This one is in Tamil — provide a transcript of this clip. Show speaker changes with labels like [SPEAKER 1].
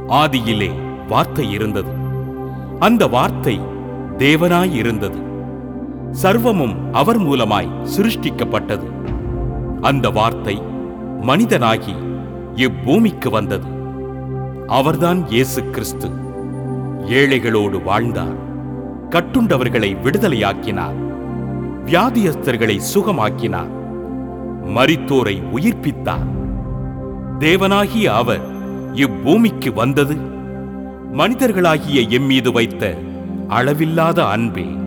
[SPEAKER 1] ஆதியிலே வார்த்தை இருந்தது அந்த வார்த்தை தேவனாய் இருந்தது சர்வமும் அவர் மூலமாய் சிருஷ்டிக்கப்பட்டது அந்த வார்த்தை மனிதனாகி இப்பூமிக்கு வந்தது அவர்தான் இயேசு கிறிஸ்து ஏழைகளோடு வாழ்ந்தார் கட்டுண்டவர்களை விடுதலையாக்கினார் வியாதியஸ்தர்களை சுகமாக்கினார் மரித்தோரை உயிர்ப்பித்தார் தேவனாகிய அவர் இப்பூமிக்கு வந்தது மனிதர்களாகிய எம்மீது வைத்த அளவில்லாத அன்பே